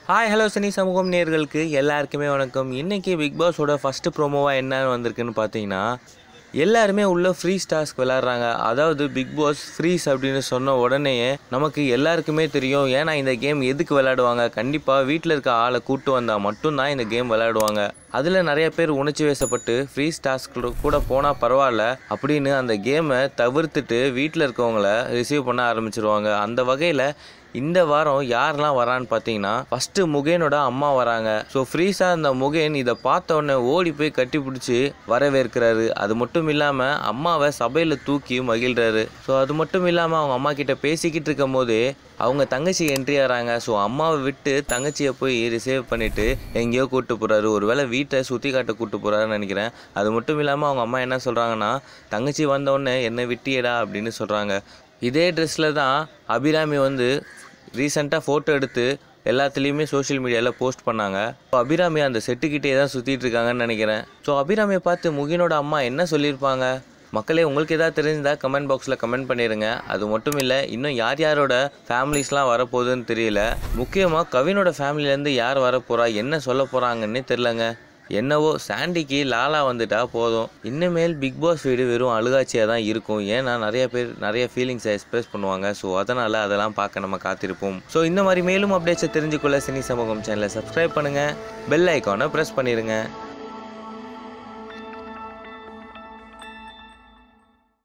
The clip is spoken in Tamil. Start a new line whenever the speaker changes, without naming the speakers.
ஹாய் ஹலோ சினி சமூகம் நேர்களுக்கு எல்லாருக்குமே வணக்கம் இன்றைக்கி பிக் பாஸோட ஃபஸ்ட்டு ப்ரோமோவாக என்ன வந்திருக்குன்னு பார்த்தீங்கன்னா எல்லாருமே உள்ள ஃப்ரீ ஸ்டார்ஸ்க்கு விளாட்றாங்க அதாவது பிக் பாஸ் ஃப்ரீஸ் அப்படின்னு சொன்ன உடனேயே நமக்கு எல்லாருக்குமே தெரியும் ஏன்னா இந்த கேம் எதுக்கு விளையாடுவாங்க கண்டிப்பாக வீட்டில் இருக்க ஆளை கூட்டு வந்தால் மட்டும்தான் இந்த கேம் விளையாடுவாங்க அதில் நிறைய பேர் உணர்ச்சி வசப்பட்டு ஃப்ரீ ஸ்டார்ஸ்க்கு கூட போனால் பரவாயில்ல அப்படின்னு அந்த கேமை தவிர்த்துட்டு வீட்டில் இருக்கவங்கள ரிசீவ் பண்ண ஆரம்பிச்சிருவாங்க அந்த வகையில் இந்த வாரம் யாரெல்லாம் வரான்னு பார்த்தீங்கன்னா ஃபஸ்ட்டு முகேனோட அம்மா வராங்க ஸோ ஃப்ரீஸாக அந்த முகேன் இதை பார்த்த உடனே ஓடி போய் கட்டி பிடிச்சி வரவேற்கிறாரு அது மட்டும் இல்லாமல் அம்மாவை சபையில் தூக்கி மகிழ்றாரு ஸோ அது மட்டும் இல்லாமல் அவங்க அம்மா கிட்ட பேசிக்கிட்டு இருக்கும் போதே அவங்க தங்கச்சி என்ட்ரி ஆகிறாங்க ஸோ அம்மாவை விட்டு தங்கச்சியை போய் ரிசீவ் பண்ணிவிட்டு எங்கேயோ கூப்பிட்டு போகிறாரு ஒருவேளை வீட்டை சுற்றி காட்ட கூப்பிட்டு போகிறாருன்னு நினைக்கிறேன் அது மட்டும் இல்லாமல் அவங்க அம்மா என்ன சொல்கிறாங்கன்னா தங்கச்சி வந்தோடனே என்னை விட்டியடா அப்படின்னு சொல்கிறாங்க இதே ட்ரெஸ்ஸில் தான் அபிராமி வந்து ரீசெண்டாக ஃபோட்டோ எடுத்து எல்லாத்துலேயுமே சோஷியல் மீடியாவில் போஸ்ட் பண்ணாங்க ஸோ அபிராமி அந்த செட்டுக்கிட்டே தான் சுற்றிட்டு இருக்காங்கன்னு நினைக்கிறேன் ஸோ அபிராமியை பார்த்து முகினோட அம்மா என்ன சொல்லியிருப்பாங்க மக்களே உங்களுக்கு ஏதாவது தெரிஞ்சால் கமெண்ட் பாக்ஸில் கமெண்ட் பண்ணிடுங்க அது மட்டும் இல்லை இன்னும் யார் யாரோட ஃபேமிலிஸ்லாம் வரப்போகுதுன்னு தெரியல முக்கியமாக கவினோட ஃபேமிலிலேருந்து யார் வரப்போகிறா என்ன சொல்ல போகிறாங்கன்னே தெரிலங்க என்னவோ சாண்டிக்கு லாலா வந்துட்டா போதும் இனிமேல் பிக் பாஸ் வீடு வெறும் அழுகாட்சியாக தான் இருக்கும் ஏன்னா நிறைய பேர் நிறைய ஃபீலிங்ஸை எக்ஸ்பிரஸ் பண்ணுவாங்க ஸோ அதனால் அதெல்லாம் பார்க்க நம்ம காத்திருப்போம் ஸோ இந்த மாதிரி மேலும் அப்டேட்ஸை தெரிஞ்சுக்கொள்ள சினி சமூகம் சேனலை சப்ஸ்கிரைப் பண்ணுங்கள் பெல் ஐக்கானை ப்ரெஸ் பண்ணிடுங்க